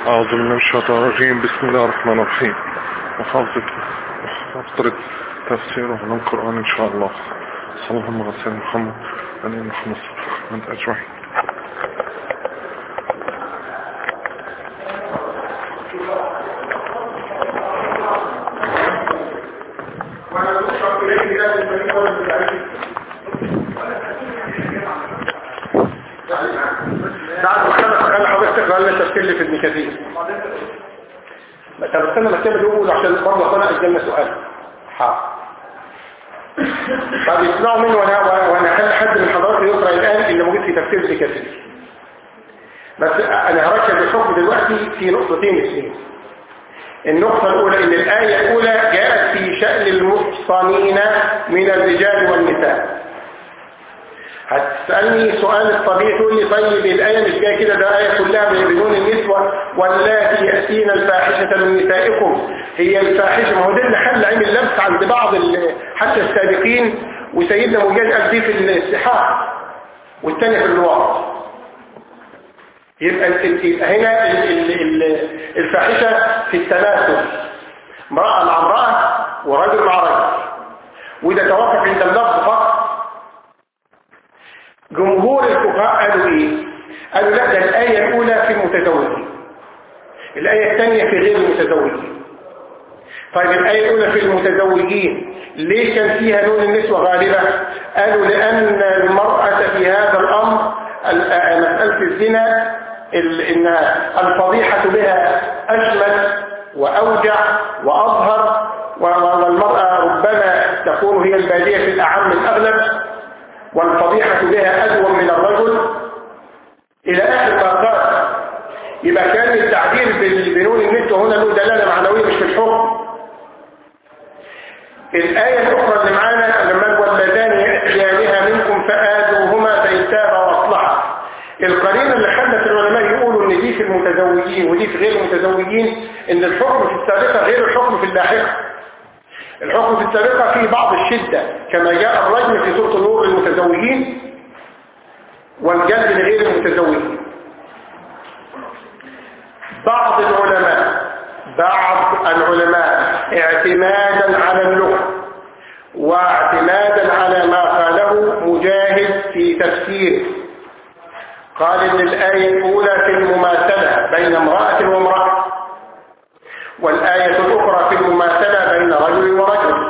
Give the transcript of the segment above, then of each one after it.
أعوذ بالله من الشيطان الرجيم بسم الله الرحمن الرحيم محافظة محافظة تفسيره من القرآن إن شاء الله صلى الله عليه وسلم محمد عليه محمد صلى الله عليه وسلم أجمعين بعد ما خلص خلي حضرتك تقرا لنا تفسير في ابن كثير طب استنى ما كده بيقول عشان برضه انا قدامنا سؤال حاضر طب يسمعوا مني وانا وانا هل حد من حضراتكم يقرا الان اللي موجود في تفسير ابن كثير بس انا هركز الحكم دلوقتي في نقطتين اثنين النقطة الأولى إن الآية الأولى جاءت في شأن المحصنين من الرجال والنساء هتسألني سؤال الطبيعي تقول لي طيب الآية مش جاية كده ده آية كلها بدون النسوة واللاتي يأتين الفاحشة من نسائكم هي الفاحشة ما هو ده اللي حل عين اللبس عند بعض ال- حتى السابقين وسيدنا مجاز قال دي في الاستحاق والتاني في الوقت يبقى ال- يبقى هنا ال- ال- ال- الفاحشة في التماثل امرأة مع امرأة ورجل مع رجل وده توقف عند اللفظ فقط جمهور الفقهاء قالوا ايه قالوا لا ده الآية الأولى في المتزوجين الآية الثانية في غير المتزوجين طيب الآية الأولى في المتزوجين ليه كان فيها نون النسوة غالبة قالوا لأن المرأة في هذا الأمر ال- آه، مسألة الزنا ال- إن الفضيحة بها أجمل وأوجع وأظهر و- والمرأة ربما تكون هي البادية في الأعم الأغلب والفضيحة بها أدوم من الرجل إلى آخر ما قال يبقى كان التعبير بال- بنون النسوة هنا له دلالة معنوية مش في الحكم الآية الأخرى اللي معانا لما واللذان يأتيانها منكم فآذوهما فإن تابا وأصلحا القرينة اللي خلت العلماء يقولوا إن دي في المتزوجين ودي في غير المتزوجين إن الحكم في السابقة غير الحكم في اللاحقة الحكم في السابقة فيه بعض الشدة كما جاء الرجم في سورة النور للمتزوجين والجلد لغير المتزوجين بعض العلماء بعض العلماء اعتمادا على اللغة واعتمادا على ما قاله مجاهد في تفسيره قال ان الآية الأولى في المماثلة بين امرأة وامرأة والآية الأخرى في المماثلة بين رجل ورجل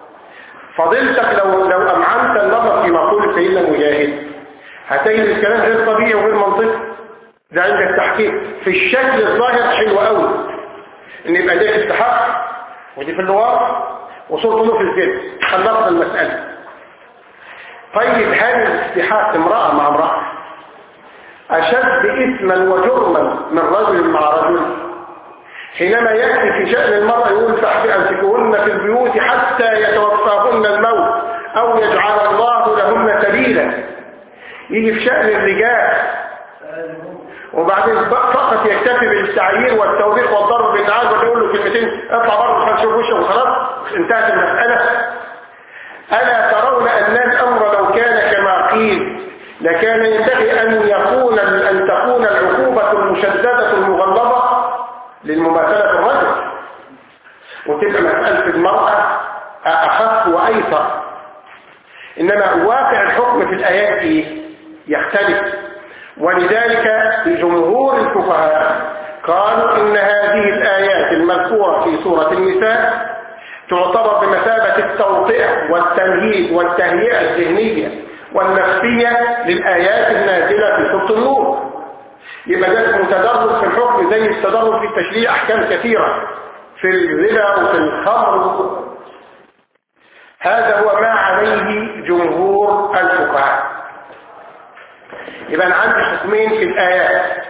فضلتك لو لو أمعنت النظر في مقول سيدنا مجاهد هتجد الكلام غير طبيعي وغير منطقي ده عندك تحقيق في الشكل الظاهر حلو قوي ان يبقى ده في التحقق ودي في اللواء وصورة له في الزد خلصنا المسألة طيب هل الاستحاق امرأة مع امرأة أشد إثما وجرما من رجل مع رجل حينما يأتي في شأن المرأة يقول فأمسكوهن في البيوت حتى يتوفاهن الموت أو يجعل الله لهن سبيلا يجي في شأن الرجال وبعدين فقط يكتفي بالتعيير والتوبيخ والضرب بالنعال ويقول له كلمتين اطلع بره خلينا نشوف وشه وخلاص انتهت المسألة ألا ترون أن الأمر لو كان كما قيل لكان ينبغي أن يكون أن تكون العقوبة المشددة المغلظة للمماثلة الرجل وتبقى مسألة المرأة أخف وأيسر إنما واقع الحكم في الآيات إيه؟ يختلف ولذلك جمهور الفقهاء قالوا إن هذه الآيات المذكورة في سورة النساء تعتبر بمثابة التوطئة والتمهيد والتهيئة الذهنية والنفسية للآيات النازلة في سورة النور يبقى ده اسمه تدرج في الحكم زي التدرج في التشريع أحكام كثيرة في الربا وفي الخمر هذا هو ما عليه جمهور الفقهاء يبقى أنا عندي حكمين في الآيات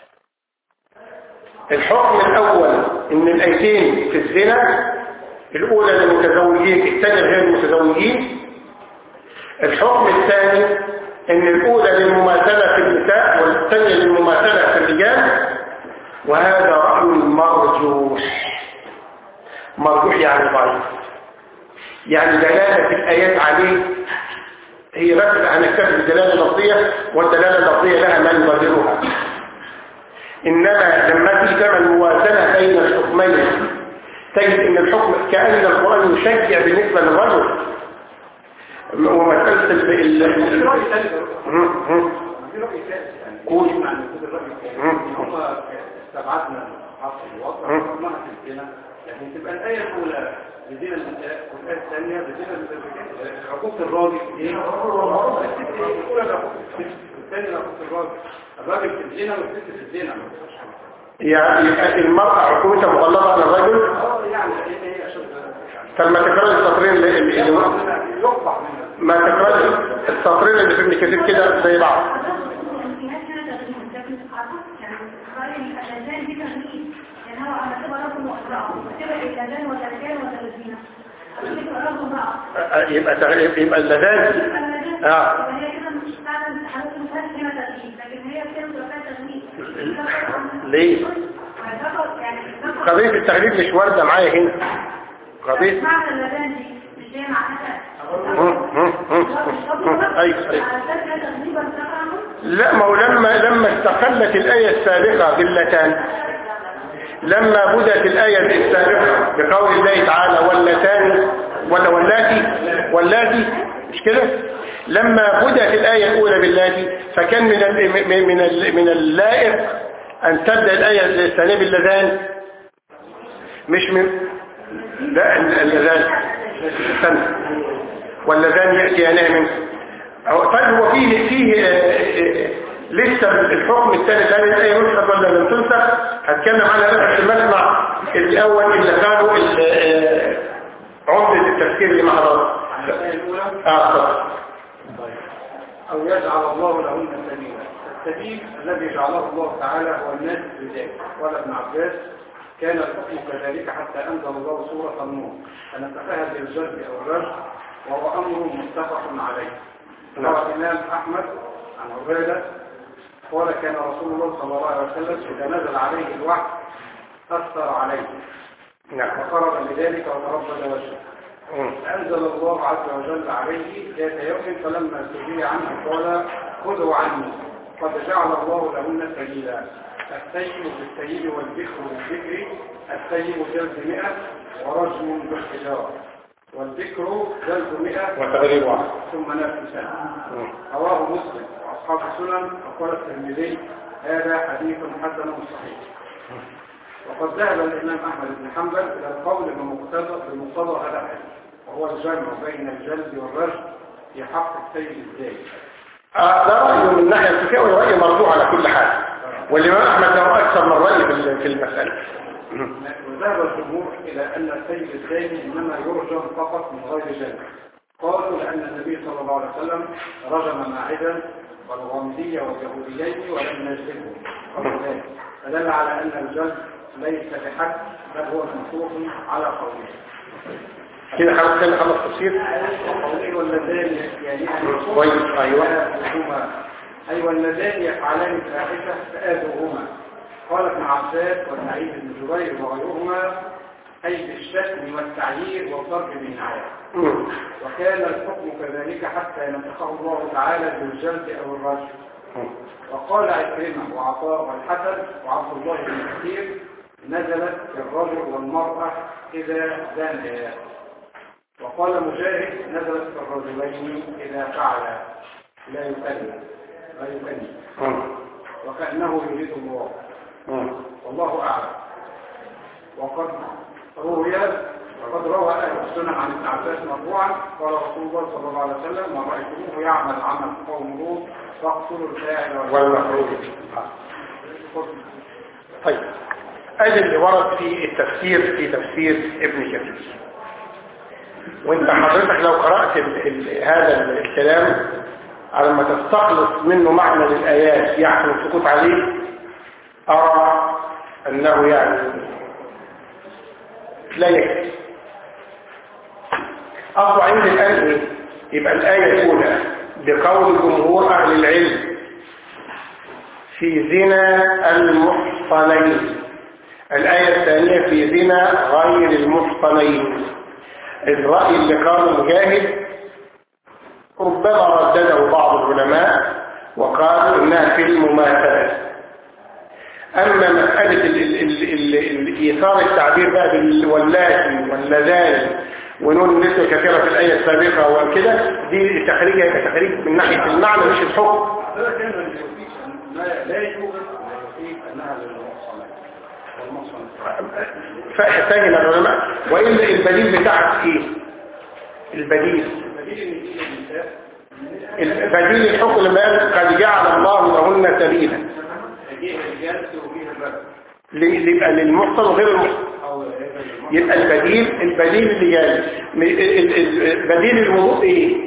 الحكم الأول إن الآيتين في الزنا الأولى للمتزوجين الثانية غير المتزوجين الحكم الثاني ان الاولى للمماثلة في النساء والثانية للمماثلة في الرجال وهذا رأي مرجوح مرجوح يعني ضعيف يعني دلالة الآيات عليه هي بس هنكتفي بالدلالة اللفظية والدلالة اللفظية لها ما يبررها إنما لما تيجي تعمل موازنة بين الحكمين تجد إن الحكم كأن القرآن يشجع بالنسبة للرجل ومسألة ال ال- رأي ثالث مم، مم. في رأي ثالث يعني قول. يجمع ان كل الرأي الثالث مم. ان هم استبعدنا عصر الوضع مم. وقرناها في الزنا لكن تبقى الآية الأولى لزنا النساء والآية الثانية لزنا الرجال عقوبة الراجل ايه؟ الأولى لعقوبة الست والثانية لعقوبة الراجل الراجل في الزنا والست في الزنا ما فيش حاجة. يعني يبقى المرأة عقوبتها مغلظة على الرجل اه يعني لأن هي أشد يعني فلما تكرر السطرين اللي, اللي يقطع منها يقطع منها ما تكرر السطرين اللي في ابن كثير كده زي بعض يبقى تغ- يبقى اللذان اه ليه قضية التغليب مش واردة معايا هنا قضية معنى اللذان دي مش هي معناها مم، مم، مم، مم. ايوه ايوه على اساس ان تغليبا تفهمه لا ما هو لما لما استقلت الآية السابقة باللتان لما بدأت الآية السابقة بقول الله تعالى واللتان ولا واللاتي واللاتي مش كده لما بدأت الآية الأولى باللاتي فكان من ال من من ال من اللائق أن تبدأ الآية الثانية باللذان مش من لا اللذان استنى واللذان يأتيانه منه أو- طيب هو فيه فيه آه، آه، لسه الحكم الثاني هل الآية نسخت ولا لم تنسخ هتكلم عنها بقى في المسمع الأول اللي كانوا ال- آه، عمدة التفكير اللي مع بعض عن الآية الأولى اه اتفضل. أو يجعل الله لهن سبيلا السبيل الذي جعله الله تعالى هو الناس بذلك قال ابن عباس كان الحكم كذلك حتى أنزل الله سورة النور أن تفهم بالجلد أو الرجل وهو أمر متفق عليه روى الإمام أحمد عن عبادة قال كان رسول الله صلى الله عليه وسلم إذا نزل عليه الوحي أثر عليه نعم وخرج لذلك وتربد وجهه مم. أنزل الله عز وجل عليه ذات يوم فلما سجي عنه قال خذوا عني قد جعل الله لهن سبيلا السيب بالسيب والذكر بالذكر السيب جلد مئة ورجم بالحجارة والذكر جلد مئة وتغريب واحد ثم نفس سنة مم. رواه مسلم وأصحاب السنن وقال الترمذي هذا حديث حسن صحيح وقد ذهب الإمام أحمد بن حنبل إلى القول بمقتضى بمقتضى هذا الحديث وهو الجمع بين الجلد والرجل في حق السيد الزايد آه، ده رأيه من الناحية الفقهية ورأي مرجوع على كل حال والإمام أحمد له أكثر من رأي في ال- في المسألة مم. وذهب الجمهور إلى أن السيد الزايد إنما يرجم فقط من غير جلد قالوا لأن النبي صلى الله عليه وسلم رجم ماعدا والغامدية واليهوديين ولم يجلدهم قالوا ذلك فدل على أن الجلد ليس بحد بل هو منصوص على قوله كده خلاص كده خلص تفسير وقوله واللذان يعني كويس، أيوة. فآذوهما أي واللذان يفعلان الفاحشة فآذوهما قال ابن عباس والنعيم بن جبير وغيرهما أي بالشتم والتعيير والضرب بالنعاية مم. وكان الحكم كذلك حتى ينطقه الله تعالى بالجلد أو الرجل مم. وقال عكرمة وعطاء والحسن وعبد الله بن كثير نزلت في الرجل والمرأة إذا زانيا وقال مجاهد نزلت في الرجلين إذا فعلا لا يكلم لا يكلم مم. وكأنه يريد الله مم. والله أعلم وقد روي وقد روى أهل السنة عن ابن عباس مرفوعا قال رسول الله صلى الله عليه وسلم من رأيتموه يعمل عمل قوم لوط فاقتلوا الفاعل والمفروض طيب ادي اللي ورد في التفسير في تفسير ابن كثير وانت حضرتك لو قرأت ال ال هذا الكلام على ما تستخلص منه معنى للآيات يحسن السكوت عليه أرى أنه يعني لا يكفي أصل عندي الآن إيه؟ يبقى الآية الأولى بقول جمهور أهل العلم في زنا المحصنين الآية الثانية في زنا غير المحصنين الرأي اللي قاله مجاهد ربما ردده بعض العلماء وقالوا إنها في المماثلة أما مسألة ال- ال- ال- ال- ال- إيثار التعبير بقى بالولاتي واللذان ونون النسبة كثيرة في الآية السابقة وكده دي تخريجها تخريج من ناحية المعنى مش الحكم هذا كان ما يوفيك أن- ما لا يوجد ما يوفيك أنها للمحصنات والمحصنات ف- فاهم العلماء وإلا البديل بتاعك إيه البديل بديل ان دين النساء البديل الحكم لما قال قد جعل الله لهن سبيلا يجيء الرجال توجيه الرجل ل- يبقى للمحصن وغير المحصن او يبقى البديل البديل اللي جاي م- ال- ال- بديل الوضوء ايه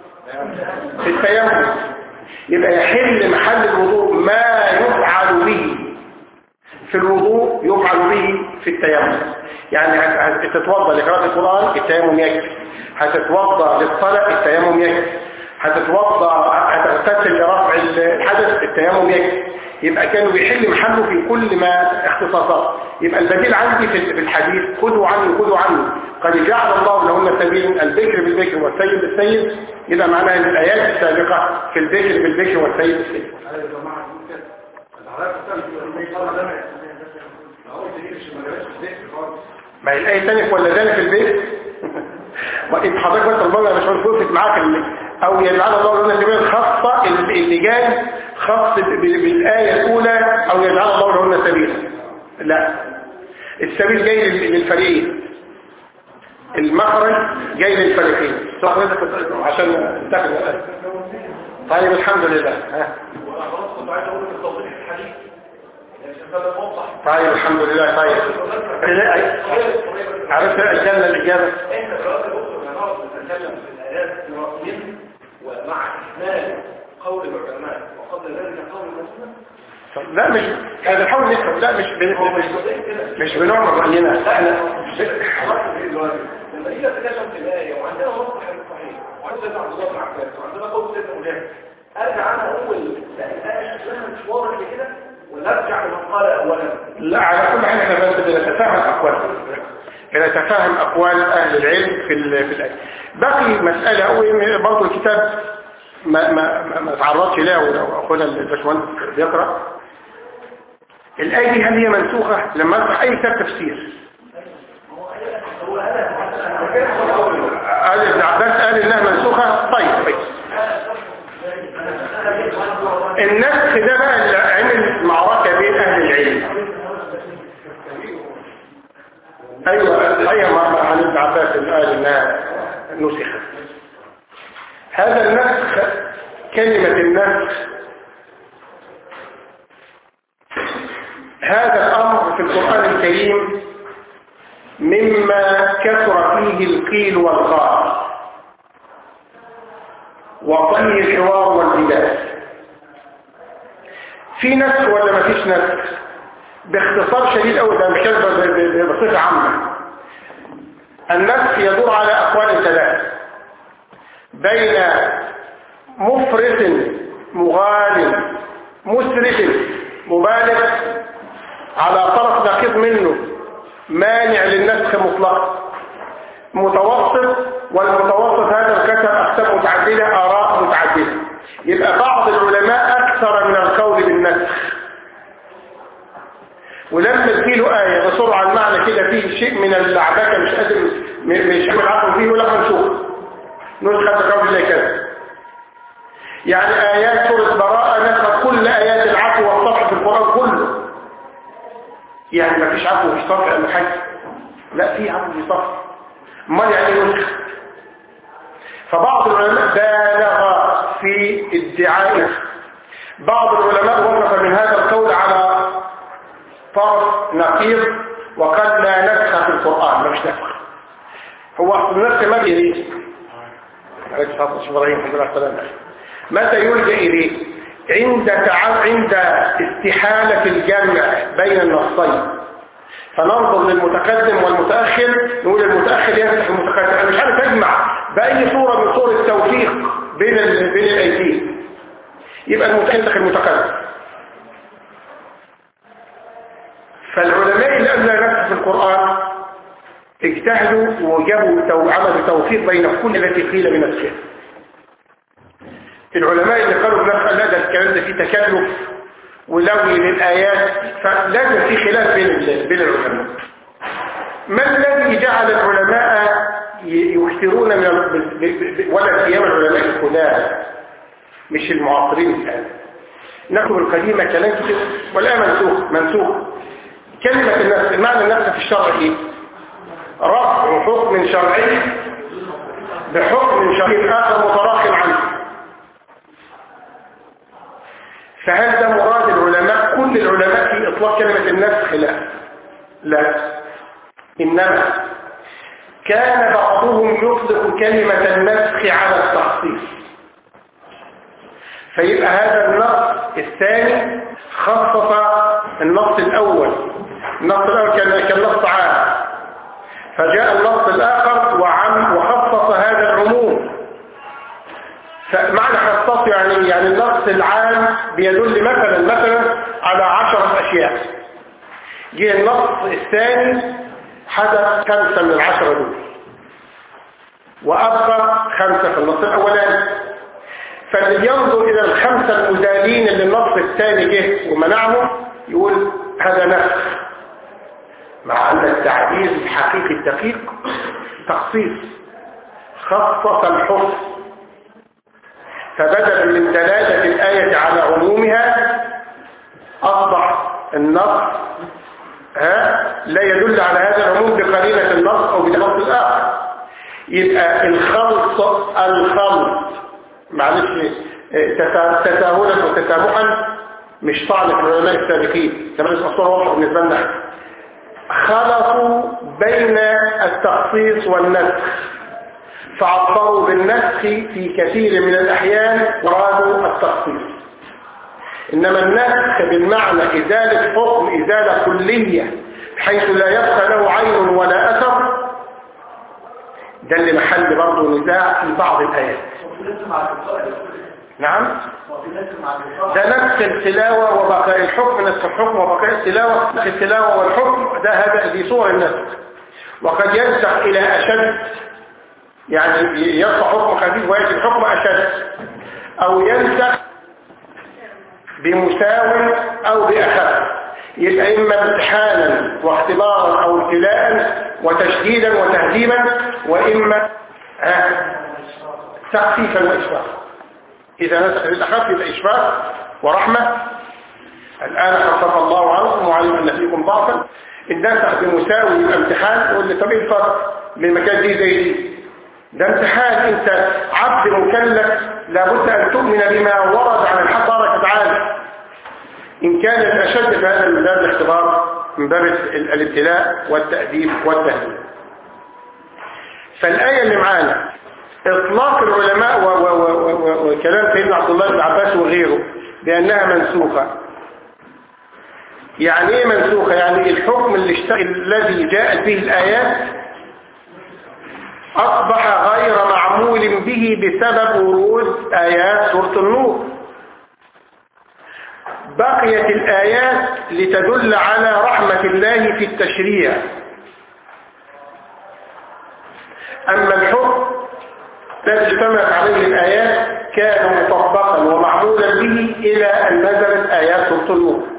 التيمم يبقى يحل محل الوضوء ما يفعل به في الوضوء يفعل به في التيمم يعني هت- هتتوضا لقراءة القرآن التيمم يكفي هتتوضا للصلاة التيمم يكفي هتتوضا هتغتسل لرفع الحدث التيمم يكفي يبقى كانوا بيحل محله في كل ما اختصاصات يبقى البديل عندي في في الحديث خذوا عني خذوا عني قد جعل الله لهن سبيلا البكر بالبكر والسيد بالسيد يبقى معناها ان الايات السابقه في البكر بالبكر والسيد بالسيد هذا يا جماعه كده العلاقه الثانيه في الصلاه ده ما هو دليل مش ما جابش الذكر خالص ما هي الآية الثانية ولا ذلك في البيت ما انت حضرتك بس ربنا مش هنفوتك معاك ال- او يجعل الله لنا الجميع الخاصة اللي اللي جاي خاص ب- ب- بالآية الأولى او يجعل الله لهن سبيلا لا السبيل جاي لل- للفريقين المخرج جاي للفريقين صح حضرتك عشان تاخد الآية طيب الحمد لله ها وانا خلاص كنت عايز اقول في توضيح الحديث عشان ده موضح طيب الحمد لله طيب لا، عرفت الجنة الإجابة احنا دلوقتي بصوا يا نقعد نتكلم في الايات دراسيا ومع اكمال قول العلماء وقبل ذلك قول المسلمين لا مش احنا بنحاول نفهم لا مش بن... مش مش بنعمل رأينا لا احنا لما نيجي نتكلم في الآية وعندنا نص صحيح وعندنا سيدنا عبد الله بن عباس وعندنا قول سيدنا مجاهد أرجع أنا أقول لا الآية شكلها مش واضح كده ولا أرجع لمن قال أولا لا على كل حال احنا بس بنتفاهم اقوال بنتفاهم اقوال اهل العلم في ال... في الآية باقي مسألة برضه الكتاب ما ما ما, ما تعرضش لها ولو اخونا الباشمهندس بيقرا الآية دي هل هي منسوخة لما افتح اي كتاب تفسير قال ابن عباس قال انها منسوخة طيب طيب النسخ ده بقى اللي عمل معركة بين اهل العلم ايوه ايوه ما ما عن ابن عباس اللي قال انها نسخت هذا النسخ كلمة النسخ هذا الامر في القرآن الكريم مما كثر فيه القيل والقال وطي الحوار والجدال في نسخ ولا ما فيش نسخ باختصار شديد قوي ده مش كذبه ب- ب- بصفه عامه النسخ يدور على اقوال ثلاث بين مفرط مغال مسرف مبالغ على طرف نقيض منه مانع للنسخ مطلقا متوسط والمتوسط هذا الكتب أقسام متعددة آراء متعددة يبقى بعض العلماء أكثر من القول بالنسخ ولما تجيله آية بسرعة المعنى كده فيه شيء من اللعبكة مش قادر م- مش عامل عقل فيه ولا منسوخ نسخة قول الله كذا يعني آيات سورة براءة نسخت كل آيات العفو والصفح في القرآن كله يعني ما فيش عفو في صفح ولا حاجة لا في عفو في صفح امال يعني ايه نسخ فبعض العلماء بالغ في ادعاء بعض العلماء وقف من هذا القول على طرف نقيض وقد لا نسخ في القرآن مش نسخ هو النسخ ما بيريد عليك الصلاة والسلام ابراهيم الحمد لله السلام متى يلجأ إليه عند تع... عند استحالة الجمع بين النصين فننظر للمتقدم والمتأخر نقول المتأخر يفتح المتقدم أنا مش عارف أجمع بأي صورة من صور التوفيق بين ال... بين الأيدين يبقى المتأخر المتقدم فالعلماء اللي قبل نفس في القرآن اجتهدوا وجابوا تو... عملوا توفيق بين كل التي قيل بنفسها العلماء اللي قالوا بنفس لا ده الكلام ده فيه تكلف ولوي للآيات فلازم في خلاف بين ال- بين العلماء ما الذي جعل العلماء ي- يكثرون من ال- ب- ب- ب- ولا سيما العلماء القدامى مش المعاصرين الآن نكتب القديمة كلام كتير ولا منسوخ منسوخ كلمة النفس المعنى النفس في الشرع ايه رفع حكم شرعي بحكم شرعي آخر متراخم عنه فهل ده مراد العلماء كل العلماء في إطلاق كلمة النفس لا لا إنما كان بعضهم يطلق كلمة النسخ على التخصيص فيبقى هذا النص الثاني خصص النص الأول النص الأول كان كان نص عام فجاء النص الآخر وعم وخصص هذا العموم فمعنى خصص يعني يعني النص العام بيدل مثلا مثلا على عشرة أشياء جه النص الثاني حدث خمسة من العشرة دول وأبقى خمسة في النص الأولاني فاللي ينظر إلى الخمسة المزالين اللي النص الثاني جه ومنعهم يقول هذا نفس مع أن التعبير الحقيقي الدقيق تخصيص خصص الحكم فبدل من دلالة الآية على عمومها أصبح النص ها لا يدل على هذا العموم بقرينة النص أو بنص الآخر يبقى الخلط الخلط معلش تسا- تساهلا وتسامحا مش طعن في العلماء السابقين كما الأصول واضح بالنسبة لنا خلطوا بين التخصيص والنسخ فعبروا بالنسخ في كثير من الأحيان ورادوا التخصيص إنما النسخ بالمعنى إزالة حكم إزالة كلية بحيث لا يبقى له عين ولا أثر ده اللي محل برضه نزاع في بعض الآيات نعم ده نفس التلاوة وبقاء الحكم نفس الحكم وبقاء التلاوة نفس التلاوة والحكم ده هذا دي صور النسخ وقد ينسخ إلى أشد يعني يرفع حكم خفيف ويأتي حكم أشد أو ينسخ بمساو أو بأخف يبقى إما امتحانا واختبارا أو ابتلاء وتشديدا وتهذيبا وإما آه، تخفيفا وإشفاقا إذا نسخ الأخف يبقى إشفاق ورحمة الآن خفف الله عنكم وعلم أن فيكم ضعفا النسخ بمساوي يبقى امتحان يقول لي طب ايه الفرق بين المكان دي زي دي ده امتحان انت عبد مكلف لابد ان تؤمن بما ورد عن الحق تبارك وتعالى ان كان الاشد في هذا من باب الاختبار من باب ال- الابتلاء والتأديب والتهديد فالآية اللي معانا إطلاق العلماء و- و- و- و- وكلام سيدنا عبد الله بن عباس وغيره بأنها منسوخة يعني ايه منسوخة يعني الحكم اللي اشتغل الذي جاءت به الآيات أصبح غير معمول به بسبب ورود آيات سورة النور بقيت الآيات لتدل على رحمة الله في التشريع أما الحكم الذي اجتمعت عليه الآيات كان مطبقا ومعمولا به إلى أن نزلت آيات سورة النور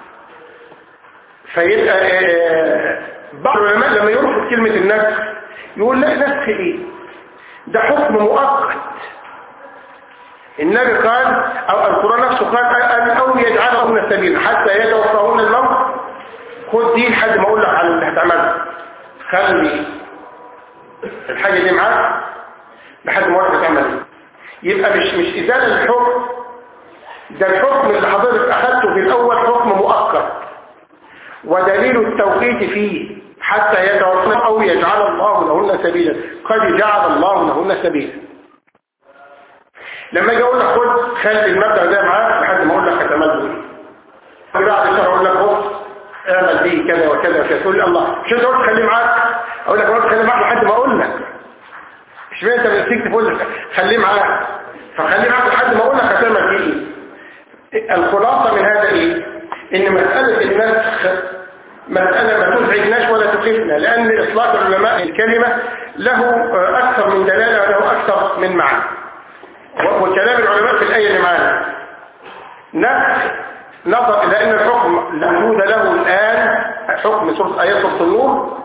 فيبقى آه، بعض العلماء لما يرفض كلمة النسخ يقول لا نسخ ايه ده حكم مؤقت النبي قال او القرآن نفسه قال أن او يجعلهن سبيلا حتى يتوفاهن الموت خد دي لحد ما اقول لك على اللي هتعمله خلي الحاجة دي معاك لحد ما وقت تعمل يبقى مش مش ازالة الحكم ده الحكم اللي حضرتك اخذته في الاول حكم مؤقت ودليل التوقيت فيه حتى يتوفى أو يجعل الله لهن سبيلا قد جعل الله لهن سبيلا لما اجي اقول لك خد خلي المبدأ ده معاك لحد ما اقول لك هتعمل ايه بعد شهر اقول لك بص اعمل دي كذا وكذا وكذا تقول لي الله مش انت قلت خليه معاك اقول لك قلت خليه معاك لحد ما اقول لك مش معنى انت بتسيك تقول لك خليه معاك فخليه معاك لحد ما اقول لك هتعمل ايه الخلاصة من هذا ايه ان مسألة النسخ مسألة ما تزعجناش ولا تخيفنا لأن إطلاق العلماء الكلمة له أكثر من دلالة وله أكثر من معنى و- وكلام العلماء في الآية اللي معانا نسخ نظر إلى أن الحكم لا وجود له الآن حكم سورة آيات سورة النور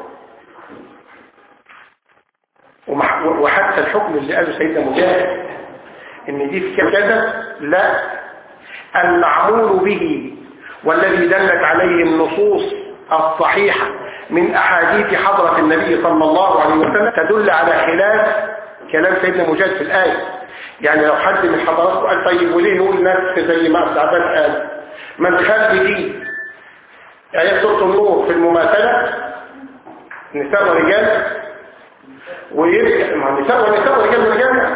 ومح- وحتى الحكم اللي قاله سيدنا مجاهد ان دي في كذا لا المعمول به والذي دلت عليه النصوص الصحيحة من أحاديث حضرة النبي صلى الله عليه وسلم تدل على خلاف كلام سيدنا مجاهد في الآية يعني لو حد من حضراتكم قال طيب وليه نقول نفس زي ما عبد العباس قال ما نخلي دي آيات سورة النور في المماثلة نساء ورجال ويبقى مع النساء والنساء ورجال ورجال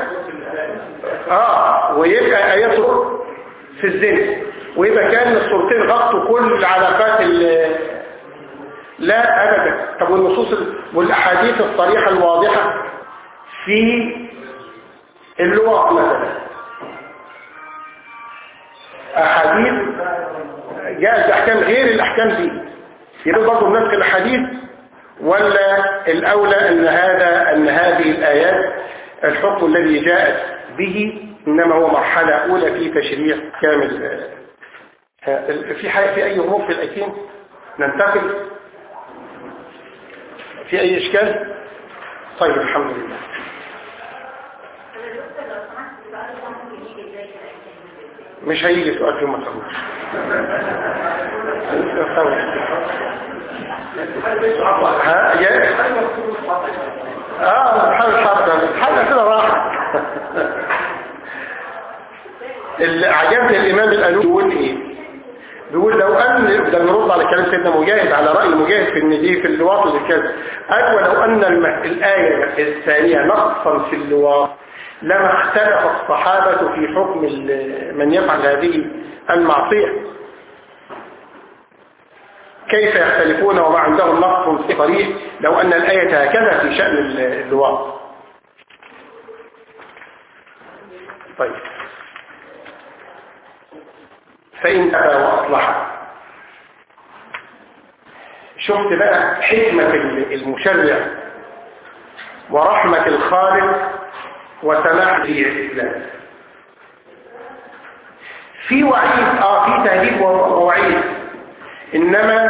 اه ويبقى آيات سورة في الزنا ويبقى كان الصورتين غطوا كل العلاقات ال- لا ابدا طب والنصوص ال- والاحاديث الصريحه الواضحه في اللغه مثلا احاديث جاءت احكام غير الاحكام دي يبقى برضه بنفس الاحاديث ولا الاولى ان هذا ان هذه الايات الحكم الذي جاءت به انما هو مرحله اولى في تشريع كامل آه، في حاجه في اي امور في الايتين ننتقل في اي اشكال طيب الحمد لله مش هيجي سؤال في ما تقولش ها يا اه بحاول حاضر حاجه كده راحه اللي عجبني الامام الالوسي بيقول ايه بيقول لو ان ده نرد على كلام سيدنا مجاهد على راي مجاهد في الندي في اللواط والكذا قال ولو ان الم- الايه الثانيه نقصا في اللواط لما اختلف الصحابه في حكم ال- من يفعل هذه المعصيه كيف يختلفون وما عندهم نص في صريح لو أن الآية هكذا في شأن اللواط طيب فإن تبى وأصلح شفت بقى حكمة المشرع ورحمة الخالق وسماح في الإسلام في وعيد اه في تهديد ووعيد انما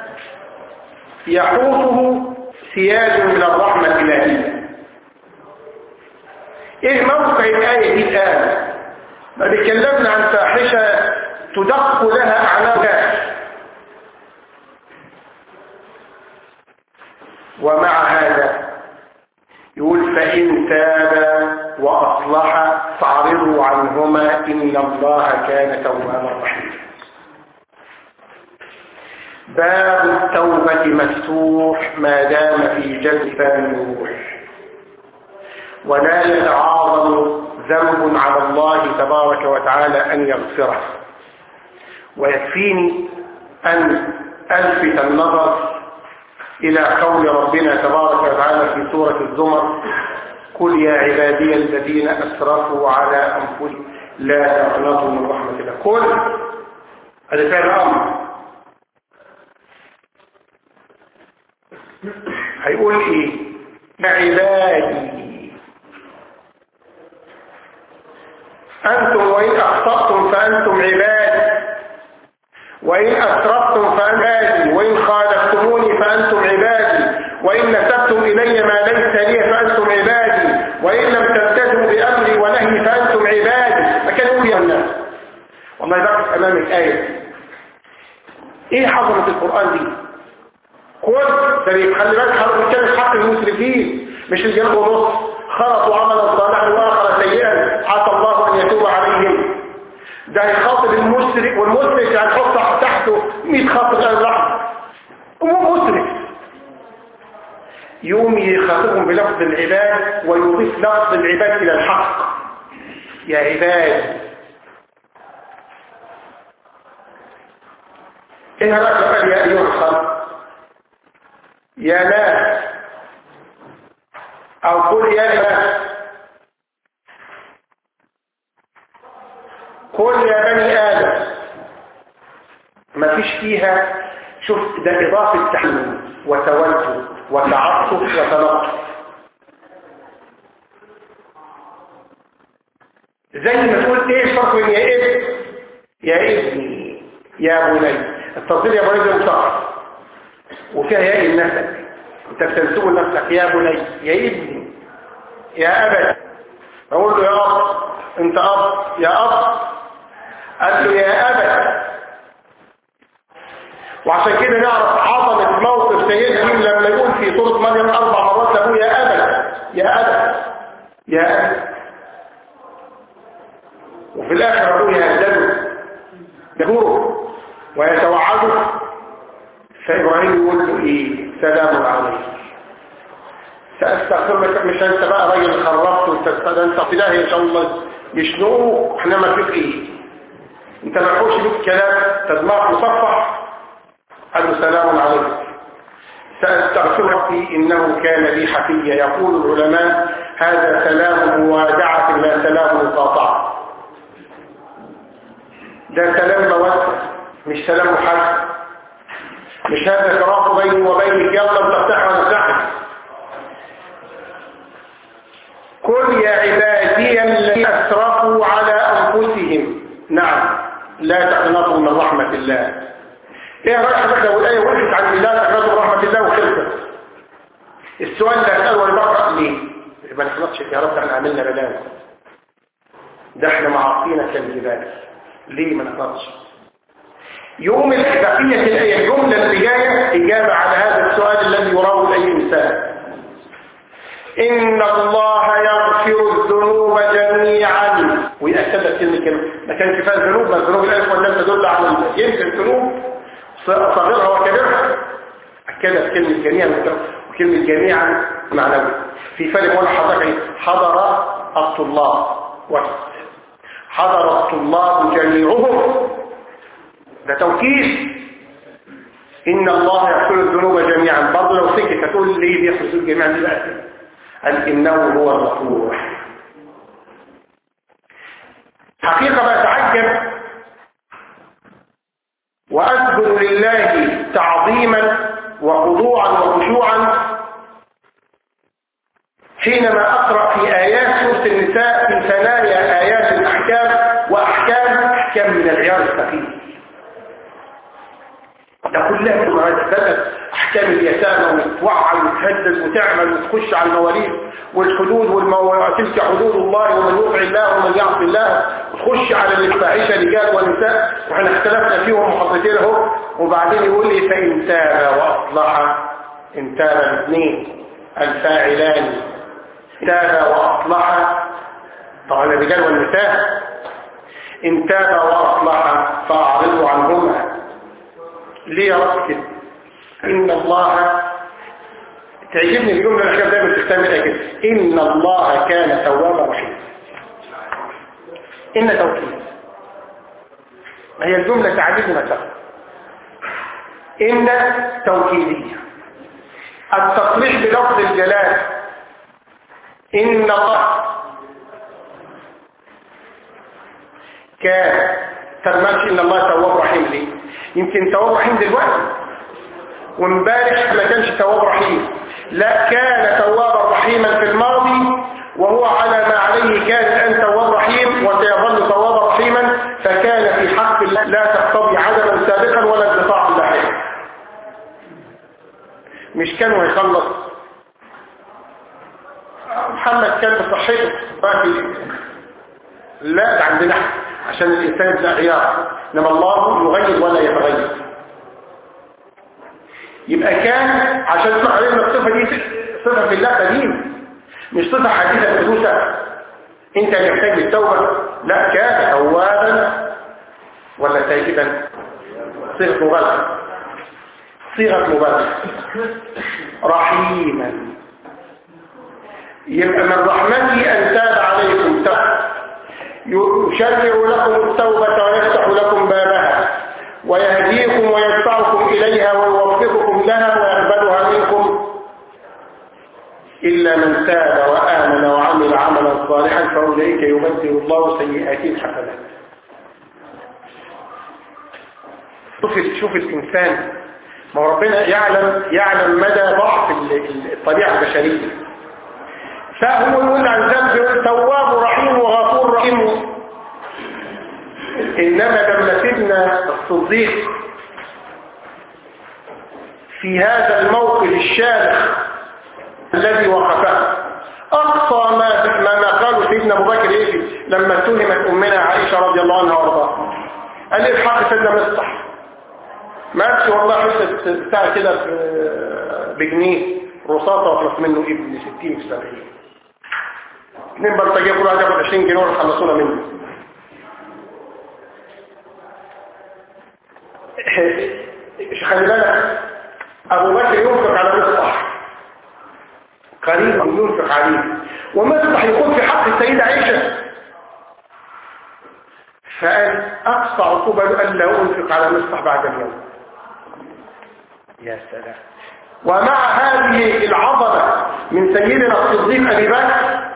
يحوطه سياج من الرحمة الإلهية ايه موقع الآية دي الآن ما بيتكلمنا عن فاحشة تدق لها أعناق ومع هذا يقول فإن تاب وأصلح فاعرضوا عنهما إن الله كان توابا رحيما باب التوبة مفتوح ما دام في جلد الروح ولا يتعاظم ذنب على الله تبارك وتعالى أن يغفره ويكفيني أن ألفت النظر إلى قول ربنا تبارك وتعالى في سورة الزمر قل يا عبادي الذين أسرفوا على أنفسهم لا تقنطوا من رحمة الله قل هذا فعل أمر هيقول ايه يا عبادي انتم وان اخطأتم فانتم عبادي وان اسرفتم فانتم عبادي وان خالفتموني فانتم عبادي وان نسبتم الي ما ليس لي فانتم عبادي وان لم تبتدوا بامري ونهي فانتم عبادي فكان يقول يا الناس والله بقف امام الايه ايه حضرة القرآن دي كل ده بيخلي بالك حضرتك بتتكلم حق المسرفين مش الجنب ونص خلطوا عملا صالحا واخر سيئا عسى الله ان يتوب عليهم ده هيخاطب المسرف والمسرف يعني هتحط تحته 100 خط غير الرحمه هو مسرف يوم يخاطبهم بلفظ العباد ويضيف لفظ العباد الى الحق يا عباد ايه رأيك قال يا ايها الخلق يا ناس او قل يا ناس قل يا بني ادم ما فيش فيها شوف ده اضافه تحمل وتوجه وتعطف وتنقص زي ما تقول ايه الفرق بين يا ابن يا ابني يا بني التصغير يا بني ده مصغر وفيها ياء النسب انت بتنسبه لنفسك يا بني يا ابني يا ابت اقول له يا اب انت اب يا اب قال له يا ابت وعشان كده نعرف عظمة موقف سيدنا لما يقول في سورة مريم أربع مرات له يا أبت يا أبت يا أبت وفي الآخر أبوه يهدده يدوره ويتوعده فإبراهيم يقول له إيه سلام عليك سأستغفر لك مش أنت بقى راجل خرفت وانت انت إلهي إن شاء الله يشنوه احنا ما فيك إيه انت ما تقولش بك كلام تدمعك مصفح قال له سلام عليك سأستغفر ربي إنه كان لي حفيا يقول العلماء هذا سلام موادعة لا سلام مقاطعة ده سلام مودة مش سلام محاسب مش هذا فراق بيني وبينك يلا تفتح ونفتحك قل يا عبادي الذين أسرفوا على أنفسهم نعم لا تقنطوا من رحمة الله ايه رأي حضرتك لو الآية وقفت عن الله تقنطوا من رحمة الله وخلصت السؤال اللي أسأله وانا بقرأ ليه ما نخلصش يا رب احنا عملنا بلاوي ده احنا معاصينا كالجبال ليه ما نخلصش يوم بقية الآية الجملة اللي جاية إجابة على هذا السؤال الذي يراه أي إنسان إن الله يغفر الذنوب جميعا ويأكد كلمة كلمة ما كان كفاية الذنوب ما الذنوب الألف واللام تدل على جنس الذنوب صغيرها وكبيرها أكدت كلمة جميعا وكلمة جميعا معنوي في فرق وانا حضر حضر الطلاب وقت حضر الطلاب جميعهم ده توكيد إن الله يغفر الذنوب جميعا برضه لو سكت هتقول ليه بيغفر الذنوب جميعا دي بقى قال إنه هو الغفور الرحيم حقيقة بتعجب وأسجد لله تعظيما وخضوعا وخشوعا حينما أقرأ في آيات سورة النساء في ثنايا آيات الأحكام وأحكام أحكام من العيار الثقيل ده كلها تتبدل احكام اليتامى وتوعى وتهدد وتعمل وتخش على المواليد والحدود والمواعيد تلك حدود الله ومن يطع الله ومن يعصي الله وتخش على الفاحشه رجال ونساء واحنا اختلفنا فيهم محطتين اهو وبعدين يقول لي فان تاب واصلح ان تاب الاثنين الفاعلان تاب واصلح طبعا الرجال والنساء ان تاب واصلح فاعرضوا عنهما ليه يا رب كده إن الله تعجبني الجملة الأخيرة دايما تختمل كده إن الله كان توابا رحيما إن توكيد ما هي الجملة تعجبني ما تفهم إن توكيدية التصريح بلفظ الجلال إن الله كان ترمش إن الله تواب رحيم ليه يمكن تواب رحيم دلوقتي وامبارح ما كانش تواب رحيم لا كان توابا رحيما في الماضي وهو على ما عليه كان الآن تواب رحيم وسيظل توابا رحيما فكان في حق الله لا تقتضي عدما سابقا ولا انقطاعا لاحقا مش كانوا يخلص محمد كان بصحته باقي لا ده عندنا عشان الإنسان ده عيار إنما الله يغير ولا يتغير يبقى كان عشان تروح علينا الصفة دي صفة في الله قديم مش صفة حديثة حدوثة انت اللي محتاج للتوبة لا كان توابا ولا تائبا صيغة مبالغة صيغة مبالغة رحيما يبقى من رحمتي أن تاب عليكم تاب يشرع لكم التوبة ويفتح لكم بابها ويهديكم ويدفعكم إليها ويوفقكم لها ويقبلها منكم إلا من تاب وآمن وعمل عملا صالحا فأولئك يبدل الله سيئاتهم حسنات شوف شوف الإنسان ما هو ربنا يعلم يعلم مدى ضعف الطبيعة البشرية فهو يقول عن ذنب تواب رحيم وغفور رحيم إنما لما سيدنا الصديق في هذا الموقف الشامخ الذي وقفه أقصى ما ما ما قاله سيدنا أبو بكر إيه لما اتهمت أمنا عائشة رضي الله عنها وارضاها قال لي الحق سيدنا مصطح ما قالش والله حتة بتاع كده ب- بجنيه رصاصة وخلص منه ابن 60 في 70 اتنين بلطجية كل واحد ياخد 20 جنيه ويخلصونا منه خلي بالك أبو بكر ينفق على مصطح قريب أو ينفق عليه ومصطح يكون في حق السيدة عائشة فقال أقصى عقوبة له أن لا أنفق على مصطح بعد اليوم يا سلام ومع هذه العظمة من سيدنا الصديق أبي بكر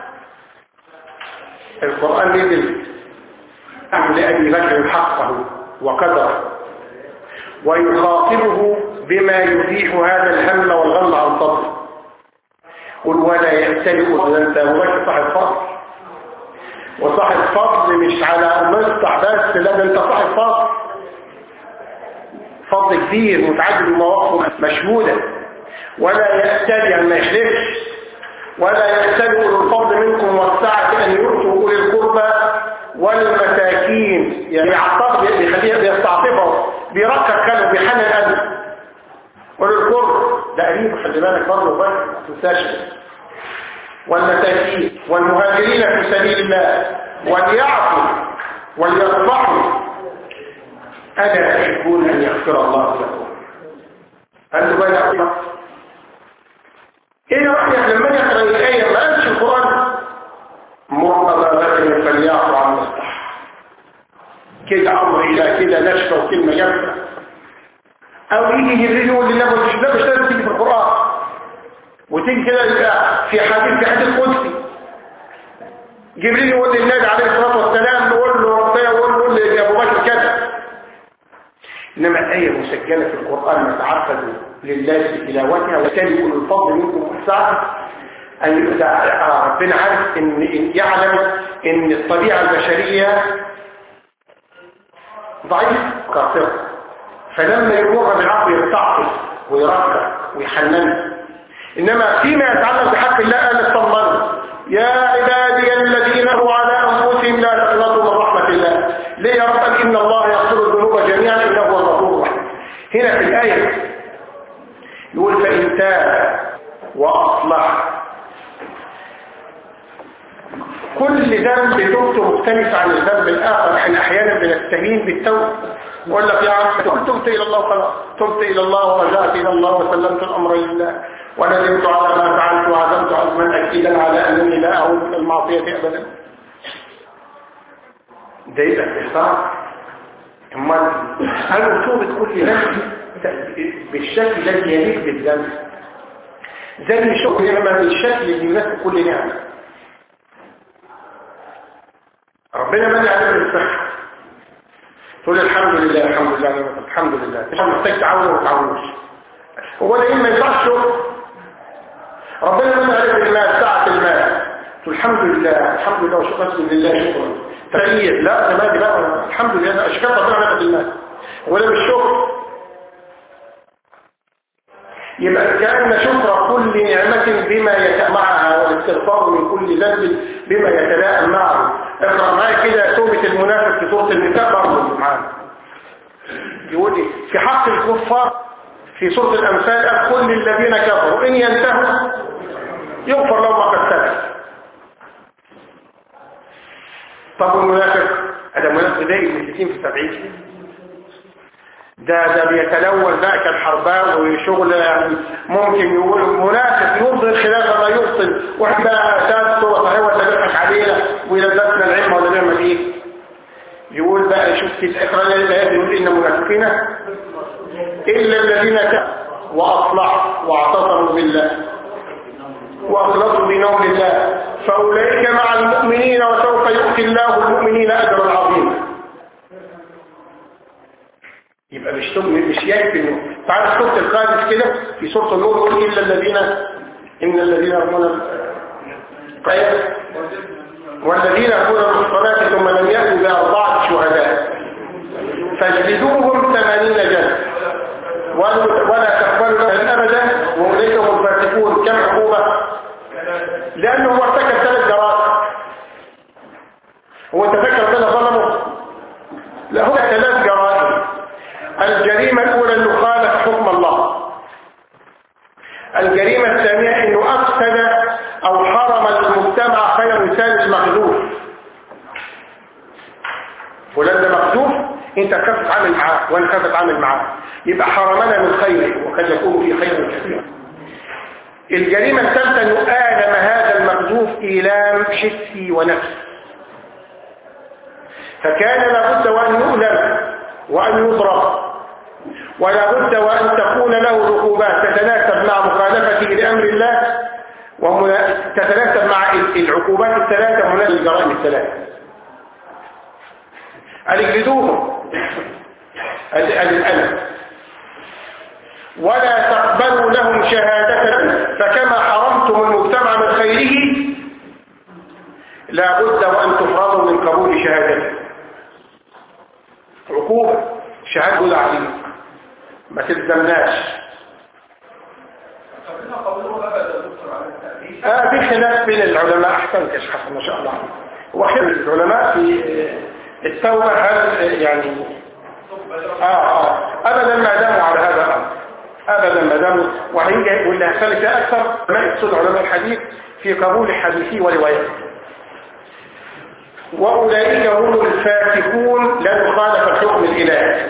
القرآن نزل لأبي بكر حقه وقدره ويخاطبه بما يزيح هذا الهم والغم عن صدره قل ولا يختلف انت ابو بكر صاحب فضل وصاحب فضل مش على مصطح بس لا ده انت صاحب فضل فضل كبير متعدد المواقف مشهوده ولا يختلي ان ما يخلفش ولا يختلي اولو الفضل منكم والسعه ان يؤتوا اولي القربى والمساكين يعني يعطف بيخليه بيستعطفه بيركب كلمه بيحنن قلبه اولي القرب ده قريب خلي بالك برضه بس ما تنساش والمساكين والمهاجرين في سبيل الله وليعفوا وليصفحوا ألا تحبون أن يغفر الله لكم قال له بقى يا الله ايه رأيك لما يقرأ الآية ما قالش القرآن مرتضى بكر فليعفو عن مصلح كده أمر إلى كده نشفة وكلمة جامدة أو يجي جبريل يقول لله مش ده مش لازم تيجي في القرآن وتيجي كده يبقى في حديث في حديث قدسي جبريل يقول للنبي عليه الصلاة والسلام يقول له ربنا يقول له قول لأبو بكر كذا إنما الآية مسجلة في القرآن نتعبد لله بتلاوتها وكان يقول الفضل منكم والسعة أن ربنا عارف إن إن يعلم إن الطبيعة البشرية ضعيف قاصرة فلما يمر بالعقل يستعطف ويرقق ويحنن إنما فيما يتعلق بحق الله قال اطمنوا يا عبادي الذين هو على أنفسهم لا تقنطوا من رحمة الله ليه يا رب إن الله يغفر الذنوب جميعا إنه هو الغفور الرحيم هنا في الآية يقول فإن تاب وأصلح كل ذنب توبته مختلف عن الذنب الآخر احنا أحيانا بنستهين بالتوبة يقول لك يا عم تقول تبت إلى الله خلاص تبت إلى الله ورجعت إلى الله وسلمت الأمر لله وندمت على ما فعلت وعزمت عزما أكيدا على أنني لا أعود من المعصية أبدا ده يبقى استغفار امال هل توبة كل ذنب بالشكل الذي يليق بالذنب زي شكر نعمة بالشكل اللي يناسب كل نعمة ربنا من عليك بالصحة تقول الحمد لله الحمد لله نعمة الحمد لله مش محتاج تعاون وما تعاونش هو ده ما ينفعش شكر ربنا من عليك بالمال ساعة المال تقول الحمد لله الحمد لله وشكرا لله شكرا تغيير لا ده ما دي بقى الحمد لله اشكال ربنا نعمة المال ولا مش شكر يبقى كأن شكر كل نعمة بما يتمعها والاستغفار من كل ذنب بما يتلائم معه اقرأ معايا كده توبة المنافق في سورة النساء برضه معانا يقول ايه في حق الكفار في سورة الأمثال قال كل الذين كفروا إن ينتهوا يغفر لهم ما قد سلف طب المنافق هذا منافق ده ابن 60 في 70 ده ده بيتلون بقى كالحرباء وشغل يعني ممكن يقول منافق يبطل خلاف ما يبطل واحد بقى اساس هو صحيح ولا بيضحك علينا ويلبسنا العلم ولا بيعمل ايه يقول بقى شوف في الاقرار الايه يقول ان المنافقين الا الذين كفروا واصلحوا واعتصموا بالله واخلصوا دينهم لله فاولئك مع المؤمنين وسوف يؤتي الله المؤمنين اجرا عظيما يبقى مش مش يكفي انه تعالى سوره القادس كده في سوره النور يقول الا الذين ان الذين يرمون طيب والذين يرمون المحصنات ثم لم يأتوا بأربعة شهداء فاجلدوهم ثمانين جلد ولا ولا تقبلوا لهم ابدا واولئك هم الفاسقون كم عقوبه لانه هو ارتكب ثلاث جرائم هو انت فاكر ربنا ظلمه لا هو ثلاث جرائم الجريمه الاولى انه خالف حكم الله الجريمه الثانيه انه افسد او حرم المجتمع خير مثال المخذوف فلان ده مخذوف انت خاف تتعامل معاه وانا خاف اتعامل معاه يبقى حرمنا من خيره وقد يكون في خير كثير الجريمة الثالثة انه آلم هذا المخذوف إيلام حسي ونفسي فكان لابد وأن يؤلم وأن يضرب ولا بد وأن تكون له عقوبات تتناسب مع مخالفته لأمر الله وتتناسب مع العقوبات الثلاثة هناك الجرائم الثلاثة اجلدوهم الألم ولا تقبلوا لهم شهادة فكما حرمتم المجتمع من خيره لا بد وأن تفرضوا من قبول شهادته عقوبة شهادة ولا عليم ما تلزمناش آه في خلاف بين العلماء أحسنت يا شيخ حسن ما شاء الله هو خلاف العلماء في التوبة هل يعني آه آه أبدا ما داموا على هذا الأمر أبدا ما داموا وهيجي واللي هيختلف أكثر ما يقصد علماء الحديث في قبول حديثه وروايته وأولئك هم الفاسقون لا يخالف الحكم الإلهي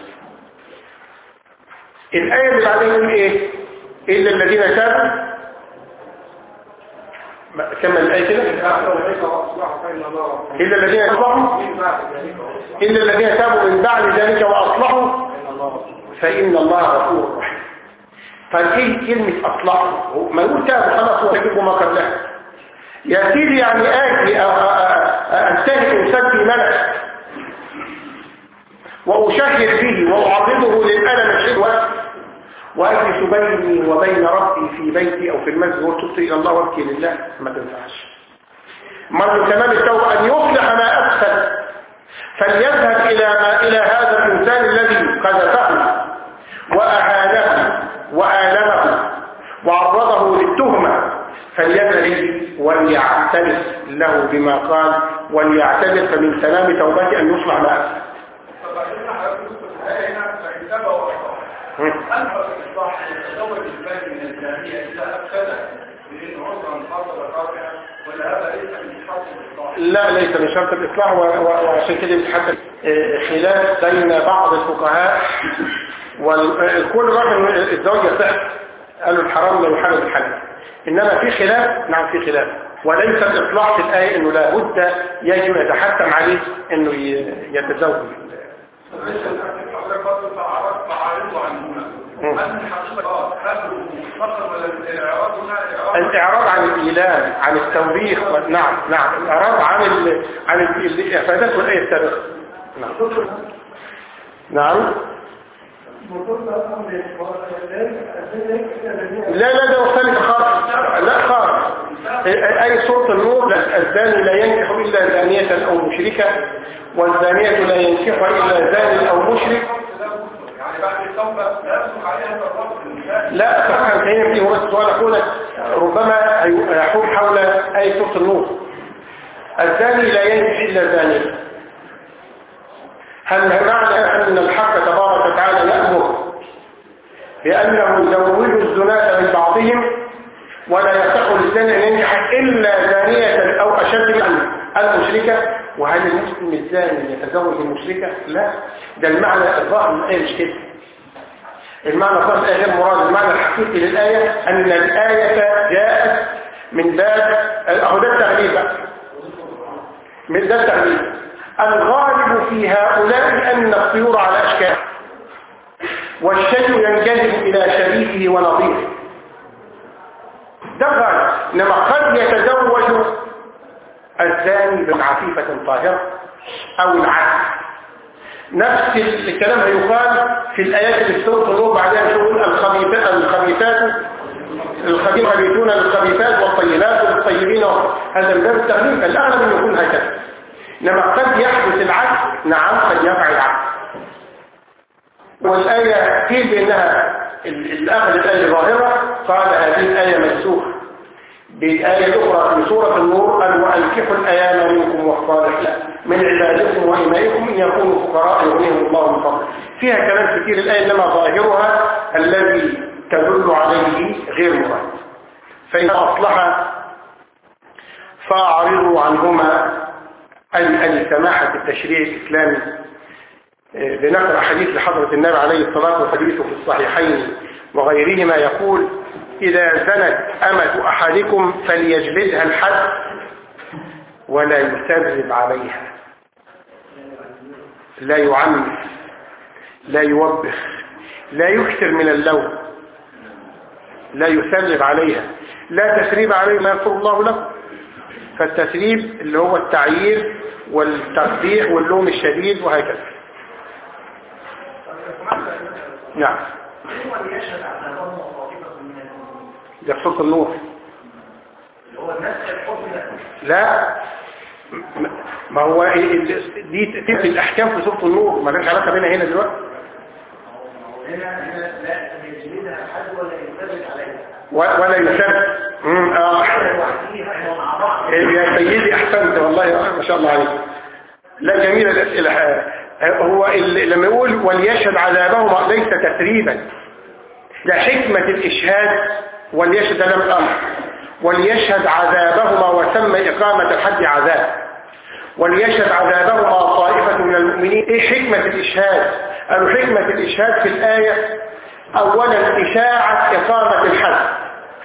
الآية اللي بعدين يقول إيه إلا الذين تابوا كمل الآية كده إلا الذين أصلحوا إلا الذين تابوا من بعد ذلك وأصلحوا فإن الله غفور رحيم فايه كلمة أصلحوا ما يقول تابوا خلاص وتجيبوا ما قبلها يا سيدي يعني آجي أنتهي إنسان في ملك وأشهر به وأعرضه للألم الحلوة وأجلس بيني وبين ربي في بيتي أو في المسجد وتبت إلى الله وابكي لله ما تنفعش مر من تمام التوبة أن يصلح ما أفسد فليذهب إلى ما إلى هذا الإنسان الذي قذفه وأهانه وآلمه وعرضه للتهمة فليذهب وليعترف له بما قال وليعتذر فمن تمام توبته أن يصلح ما أفسد أنفع الإصلاح أن يتزوج الباقي من الجامعية إذا أفسد بإن عذرا فضل رافعا ولا هذا ليس من شرط الإصلاح لا ليس من شرط الإصلاح وعشان كده بيتحدث خلاف بين بعض الفقهاء والكل راجل الزواج يصح قالوا الحرام لو حلال الحلال إنما في خلاف نعم في خلاف وليس الإصلاح في الآية إنه لابد يجب يتحتم عليه إنه يتزوج الإعراض عن الإيلام عن التوبيخ نعم نعم الإعراض عن ال... عن الإفادات والآية السابقة نعم نعم لا لا ده مختلف خالص لا خالص أي سورة النور الزاني لا ينكح إلا زانية أو مشركة والزانية لا ينكح إلا زاني أو مشرك يعني بعد التوبة لا يصدق عليها الرب لا فكان هنا فيه هو السؤال أقول ربما يحول حول أي سورة النور الزاني لا ينكح إلا زانية هل معنى أن الحق تبارك وتعالى يأمر بأنه يزوج الزناة من بعضهم ولا يصح للزاني أن ينجح إلا زانية أو أشد من المشركة وهل المسلم الزاني يتزوج المشركة؟ لا ده المعنى الظاهر من الآية مش كده المعنى الظاهر الآية غير مراد المعنى الحقيقي للآية أن الآية جاءت من باب أهو ده التغليب بقى من ده التغليب الغالب في هؤلاء أن الطيور على أشكال والشيء ينجذب إلى شبيهه ونظيره ده غالب إنما قد يتزوج الزاني بعفيفة طاهرة أو العكس نفس الكلام هيقال في الآيات اللي في سورة النور بعدها نقول الخبيثات الخبيثات الخبيثون للخبيثات والطيبات للطيبين هذا من باب التغليب الأغلب أن يكون هكذا إنما قد يحدث العكس نعم قد يقع العكس والآية قيل بأنها ال- الأخذ الآية ظاهرة قال هذه الآية منسوخة بآية أخرى في سورة النور قال وأنكحوا الأيام منكم والصالحين من عبادكم وإمائكم إن يكونوا فقراء يغنيهم الله من فضله فيها كلام كثير الآية إنما ظاهرها الذي تدل عليه غير مراد فإن أصلح فأعرضوا عنهما أي أي سماحة التشريع الإسلامي آه، لنقرأ حديث لحضرة النبي عليه الصلاة والحديث في الصحيحين وغيرهما يقول إذا زنت أمة أحدكم فليجلدها الحد ولا يسرب عليها لا يعنف لا يوبخ لا يكثر من اللوم لا يسرب عليها لا تسريب عليه ما يغفر الله لكم فالتسريب اللي هو التعيير والتقبيح واللوم الشديد وهكذا نعم هو اللي يشهد على نظام طائفة من المؤمنين ده في سورة النور هو الناس الحكم لا م- ما هو ال- ال- دي تلك الأحكام في سورة النور ما لهاش علاقة بينا هنا دلوقتي هنا هنا لا يجلدها حد ولا ينتبه عليها و- ولا يسب مم، اه لوحديها ومع بعض يا سيدي احسنت والله ما شاء الله عليك لا جميلة الاسئله آه، هو ال- لما يقول وليشهد عذابهما ليس تسريبا ده حكمة الاشهاد وليشهد لم الامر وليشهد عذابهما وسمى اقامة الحد عذاب وليشهد عذابهما طائفة من المؤمنين ايه حكمة الاشهاد قالوا حكمة الاشهاد في الآية اولا اشاعة اقامة الحد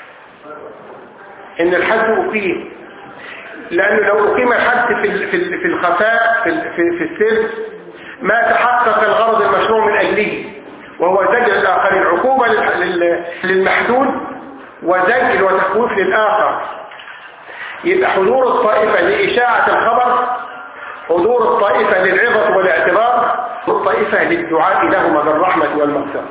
ان الحد اقيم لانه لو اقيم الحد في ال- في ال- في الخفاء في ال- في, في السر ما تحقق الغرض المشروع من اجله وهو زجر الاخرين عقوبه لل- لل- للمحدود وزجر وتخويف للاخر يبقى حضور الطائفه لاشاعه الخبر حضور الطائفه للعظه والاعتبار والطائفه للدعاء لهما بالرحمه والمغفره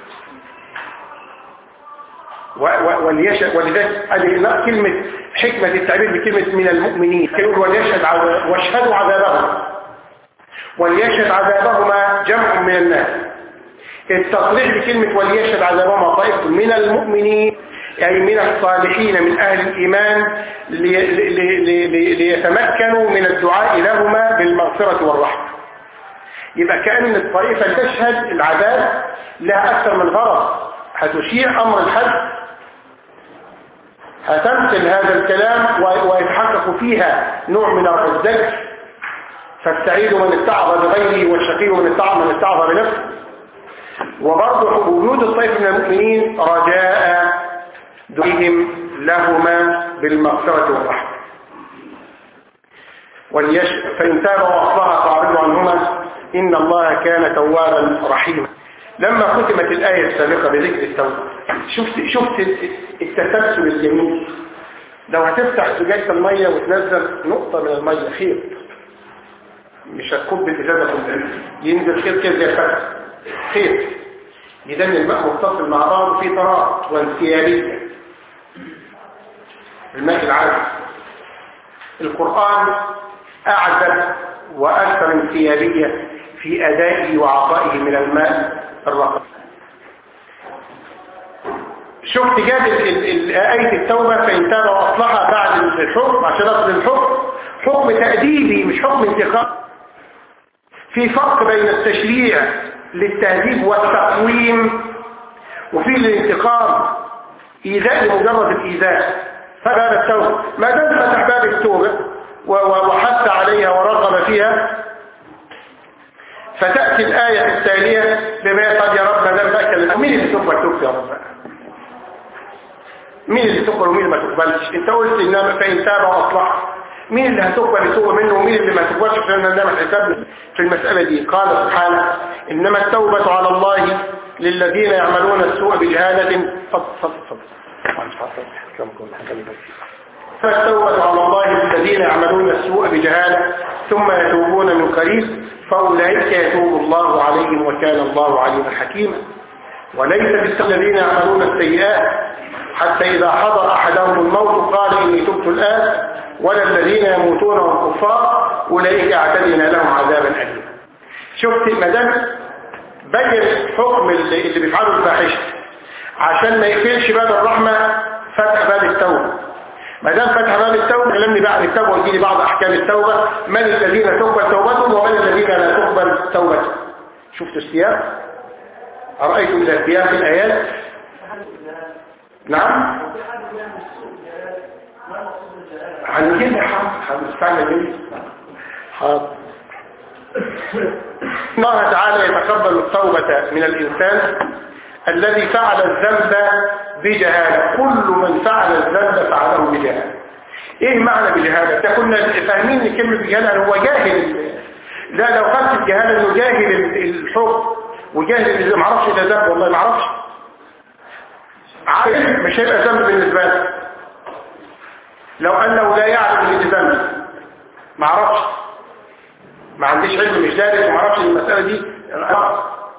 و- و- وليشهد ولذلك هذه كلمة حكمة التعبير بكلمة من المؤمنين يقول وليشهد عذاب واشهدوا عذابهم وليشهد عذابهما جمع من الناس التصريح بكلمة وليشهد عذابهما طائفة من المؤمنين أي من الصالحين من أهل الإيمان لي- لي- لي- لي- ليتمكنوا من الدعاء لهما بالمغفرة والرحمة يبقى كأن الطائفة اللي تشهد العذاب لها أكثر من غرض هتشيع أمر الحد هتمثل هذا الكلام و- ويتحقق فيها نوع من الزجر فالسعيد من اتعظ بغيره والشقي من اتعظ من اتعظ بنفسه وبرضه وجود الطائف من المؤمنين رجاء دعيهم لهما بالمغفرة والرحمة وليش فإن تابوا وأصلها فأعرضوا عنهما إن الله كان توابا رحيما لما ختمت الآية السابقة بذكر التوبة شفت شفت التسلسل الجميل لو هتفتح زجاجة المية وتنزل نقطة من المية خيط مش هتكب الإزازة كلها ينزل خيط كده زي الفتح خيط إذا الماء متصل مع بعض في طراء وانسيابية الماء العذب القرآن أعذب وأكثر انسيابية في أدائه وعطائه من الماء الرقم شفت جاب ال- ال- ال- آية التوبة فإن تاب وأصلح بعد الحكم عشان أصل الحكم حكم تأديبي مش حكم انتقام في فرق بين التشريع للتهذيب والتقويم وفي الانتقام إيذاء لمجرد الإيذاء فباب التوبة ما دام فتح باب التوبة و- و- وحث عليها ورغب فيها فتأتي الآية التالية بما قد يا رب ما دام بأكل مين اللي تقبل توبة يا رب مين اللي تقبل ومين اللي ما تقبلش انت قلت انما فإن تاب وأصلح مين اللي هتقبل التوبة منه ومين اللي ما تقبلش عشان نعمل حساب في المسألة دي قال سبحانه إنما التوبة على الله للذين يعملون السوء بجهالة فضل فضل فضل فالتوبة على الله للذين يعملون السوء بجهالة ثم يتوبون من قريب فأولئك يتوب الله عليهم وكان الله عليما حكيما وليس بالسوء الذين يعملون السيئات حتى إذا حضر أحدهم الموت قال إني تبت الآن ولا الذين يموتون وهم كفار أولئك اعتدنا لهم عذابا أليما شفت ما دام بين حكم اللي, اللي بيفعله الفاحشه عشان ما يقفلش باب الرحمه فتح باب التوبه ما دام فتح باب التوبه كلمني بقى عن التوبه ويجي لي بعض احكام التوبه من الذين تقبل توبتهم ومن الذين لا تقبل توبتهم شفت السياق ارايتم اذا سياق الايات نعم هنجيب حاضر هنستعمل ايه حاضر الله تعالى يتقبل التوبة من الإنسان الذي فعل الذنب بجهالة كل من فعل الذنب فعله بجهالة ايه معنى بجهالة ده كنا فاهمين ان كلمة بجهالة هو جاهل لا لو خدت الجهالة انه جاهل الحكم وجاهل اللي ما عرفش ده ذنب والله ما عرفش عارف مش هيبقى ذنب بالنسبة له لو انه لا يعرف ان ده ذنب ما عرفش ما عنديش علم مش دارس وما اعرفش المسألة دي غلط